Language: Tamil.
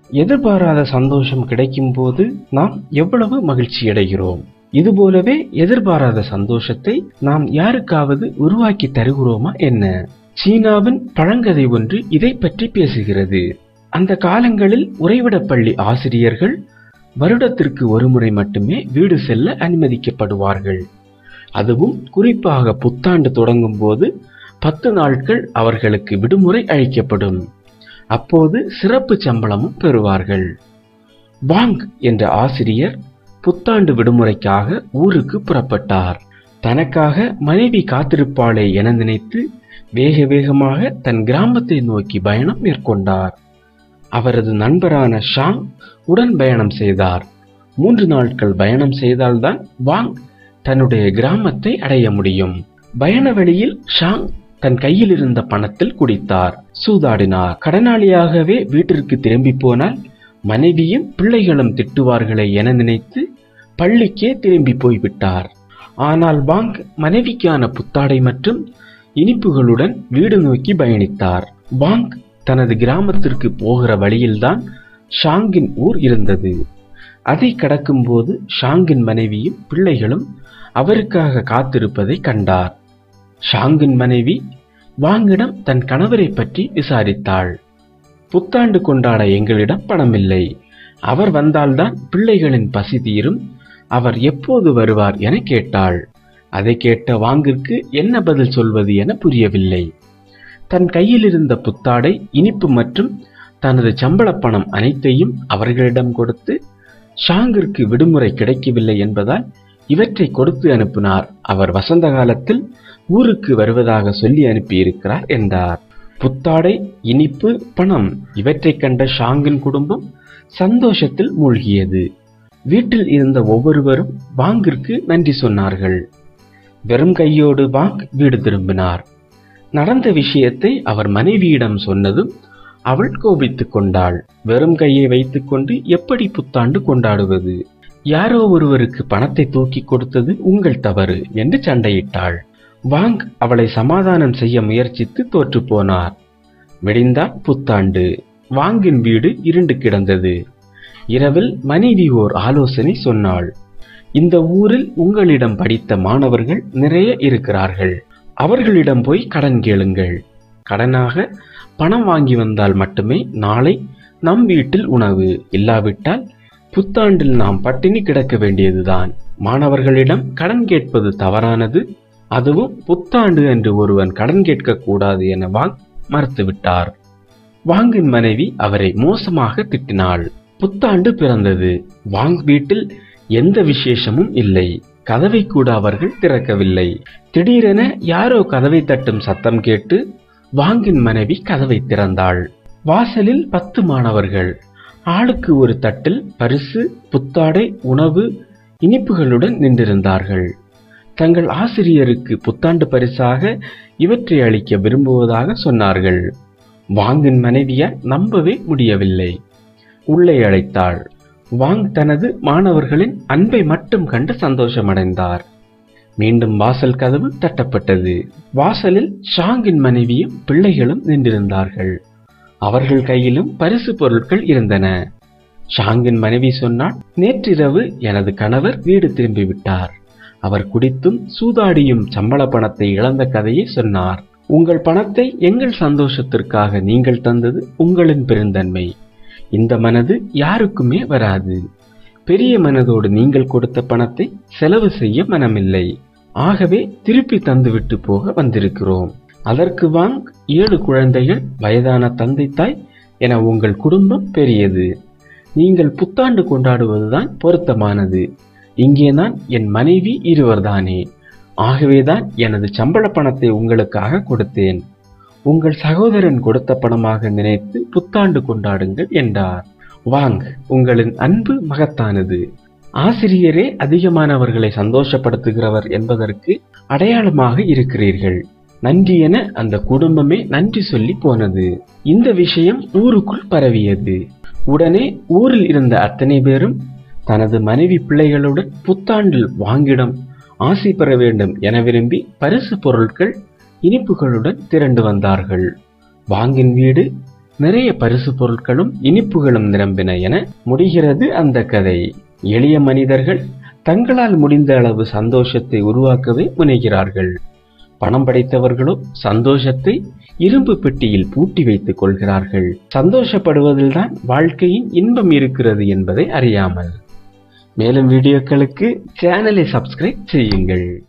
எதிர்பாராத சந்தோஷம் கிடைக்கும் போது நாம் எவ்வளவு மகிழ்ச்சி அடைகிறோம் இதுபோலவே எதிர்பாராத சந்தோஷத்தை நாம் யாருக்காவது உருவாக்கி தருகிறோமா என்ன சீனாவின் பழங்கதை ஒன்று இதை பற்றி பேசுகிறது அந்த காலங்களில் உறைவிடப் பள்ளி ஆசிரியர்கள் வருடத்திற்கு ஒருமுறை மட்டுமே வீடு செல்ல அனுமதிக்கப்படுவார்கள் அதுவும் குறிப்பாக புத்தாண்டு தொடங்கும் போது பத்து நாட்கள் அவர்களுக்கு விடுமுறை அளிக்கப்படும் அப்போது சிறப்பு சம்பளமும் பெறுவார்கள் வாங் என்ற ஆசிரியர் புத்தாண்டு விடுமுறைக்காக ஊருக்கு புறப்பட்டார் தனக்காக மனைவி காத்திருப்பாளே என நினைத்து வேக வேகமாக தன் கிராமத்தை நோக்கி பயணம் மேற்கொண்டார் அவரது நண்பரான ஷாங் உடன் பயணம் செய்தார் மூன்று நாட்கள் பயணம் செய்தால்தான் வாங் தன்னுடைய கிராமத்தை அடைய முடியும் பயண வழியில் ஷாங் தன் கையில் இருந்த பணத்தில் குடித்தார் சூதாடினார் கடனாளியாகவே வீட்டிற்கு திரும்பி போனால் மனைவியும் பிள்ளைகளும் திட்டுவார்களே என நினைத்து பள்ளிக்கே திரும்பி போய்விட்டார் ஆனால் வாங் மனைவிக்கான புத்தாடை மற்றும் இனிப்புகளுடன் வீடு நோக்கி பயணித்தார் வாங் தனது கிராமத்திற்கு போகிற வழியில்தான் ஷாங்கின் ஊர் இருந்தது அதை கடக்கும்போது ஷாங்கின் மனைவியும் பிள்ளைகளும் அவருக்காக காத்திருப்பதை கண்டார் ஷாங்கின் மனைவி வாங்கிடம் தன் கணவரை பற்றி விசாரித்தாள் புத்தாண்டு கொண்டாட எங்களிடம் பணமில்லை அவர் வந்தால்தான் பிள்ளைகளின் பசி தீரும் அவர் எப்போது வருவார் என கேட்டாள் அதை கேட்ட வாங்கிற்கு என்ன பதில் சொல்வது என புரியவில்லை தன் கையில் இருந்த புத்தாடை இனிப்பு மற்றும் தனது சம்பளப் பணம் அனைத்தையும் அவர்களிடம் கொடுத்து ஷாங்கிற்கு விடுமுறை கிடைக்கவில்லை என்பதால் இவற்றை கொடுத்து அனுப்பினார் அவர் வசந்த காலத்தில் ஊருக்கு வருவதாக சொல்லி அனுப்பியிருக்கிறார் என்றார் புத்தாடை இனிப்பு பணம் இவற்றைக் கண்ட ஷாங்கின் குடும்பம் சந்தோஷத்தில் மூழ்கியது வீட்டில் இருந்த ஒவ்வொருவரும் வாங்கிற்கு நன்றி சொன்னார்கள் வெறும் கையோடு வாங் வீடு திரும்பினார் நடந்த விஷயத்தை அவர் மனைவியிடம் சொன்னதும் அவள் கோபித்துக் கொண்டாள் வெறும் கையை வைத்துக்கொண்டு எப்படி புத்தாண்டு கொண்டாடுவது யாரோ ஒருவருக்கு பணத்தை தூக்கி கொடுத்தது உங்கள் தவறு என்று சண்டையிட்டாள் வாங் அவளை சமாதானம் செய்ய முயற்சித்து தோற்று போனார் விடிந்தால் புத்தாண்டு வாங்கின் வீடு இருண்டு கிடந்தது இரவில் மனைவி ஓர் ஆலோசனை சொன்னாள் இந்த ஊரில் உங்களிடம் படித்த மாணவர்கள் நிறைய இருக்கிறார்கள் அவர்களிடம் போய் கடன் கேளுங்கள் கடனாக பணம் வாங்கி வந்தால் மட்டுமே நாளை நம் வீட்டில் உணவு இல்லாவிட்டால் புத்தாண்டில் நாம் பட்டினி கிடக்க வேண்டியதுதான் மாணவர்களிடம் கடன் கேட்பது தவறானது அதுவும் புத்தாண்டு என்று ஒருவன் கடன் கேட்கக்கூடாது என வாங் மறுத்துவிட்டார் வாங்கின் மனைவி அவரை மோசமாக திட்டினாள் புத்தாண்டு பிறந்தது வாங் வீட்டில் எந்த விசேஷமும் இல்லை கதவை கூட அவர்கள் திறக்கவில்லை திடீரென யாரோ கதவை தட்டும் சத்தம் கேட்டு வாங்கின் மனைவி கதவை திறந்தாள் வாசலில் பத்து மாணவர்கள் ஆளுக்கு ஒரு தட்டில் பரிசு புத்தாடை உணவு இனிப்புகளுடன் நின்றிருந்தார்கள் தங்கள் ஆசிரியருக்கு புத்தாண்டு பரிசாக இவற்றை அளிக்க விரும்புவதாக சொன்னார்கள் வாங்கின் மனைவியால் நம்பவே முடியவில்லை உள்ளே அழைத்தாள் வாங் தனது மாணவர்களின் அன்பை மட்டும் கண்டு சந்தோஷமடைந்தார் மீண்டும் வாசல் கதவு தட்டப்பட்டது வாசலில் ஷாங்கின் மனைவியும் பிள்ளைகளும் நின்றிருந்தார்கள் அவர்கள் கையிலும் பரிசு பொருட்கள் இருந்தன ஷாங்கின் மனைவி சொன்னாள் நேற்றிரவு எனது கணவர் வீடு திரும்பிவிட்டார் அவர் குடித்தும் சூதாடியும் சம்பள பணத்தை இழந்த கதையை சொன்னார் உங்கள் பணத்தை எங்கள் சந்தோஷத்திற்காக நீங்கள் தந்தது உங்களின் பெருந்தன்மை இந்த மனது யாருக்குமே வராது பெரிய மனதோடு நீங்கள் கொடுத்த பணத்தை செலவு செய்ய மனமில்லை ஆகவே திருப்பி தந்துவிட்டு போக வந்திருக்கிறோம் அதற்கு வாங் ஏழு குழந்தைகள் வயதான தந்தை தாய் என உங்கள் குடும்பம் பெரியது நீங்கள் புத்தாண்டு கொண்டாடுவதுதான் பொருத்தமானது இங்கேதான் என் மனைவி இருவர்தானே ஆகவேதான் எனது சம்பள பணத்தை உங்களுக்காக கொடுத்தேன் உங்கள் சகோதரன் கொடுத்த பணமாக நினைத்து புத்தாண்டு கொண்டாடுங்கள் என்றார் வாங் உங்களின் அன்பு மகத்தானது ஆசிரியரே அதிகமானவர்களை சந்தோஷப்படுத்துகிறவர் என்பதற்கு அடையாளமாக இருக்கிறீர்கள் நன்றி என அந்த குடும்பமே நன்றி சொல்லி போனது இந்த விஷயம் ஊருக்குள் பரவியது உடனே ஊரில் இருந்த அத்தனை பேரும் தனது மனைவி பிள்ளைகளுடன் புத்தாண்டில் வாங்கிடம் ஆசை பெற வேண்டும் என விரும்பி பரிசு பொருட்கள் இனிப்புகளுடன் திரண்டு வந்தார்கள் வாங்கின் வீடு நிறைய பரிசு பொருட்களும் இனிப்புகளும் நிரம்பின என முடிகிறது அந்த கதை எளிய மனிதர்கள் தங்களால் முடிந்த அளவு சந்தோஷத்தை உருவாக்கவே முனைகிறார்கள் பணம் படைத்தவர்களோ சந்தோஷத்தை இரும்பு பெட்டியில் பூட்டி வைத்துக் கொள்கிறார்கள் சந்தோஷப்படுவதில்தான் வாழ்க்கையின் இன்பம் இருக்கிறது என்பதை அறியாமல் மேலும் வீடியோக்களுக்கு சேனலை சப்ஸ்கிரைப் செய்யுங்கள்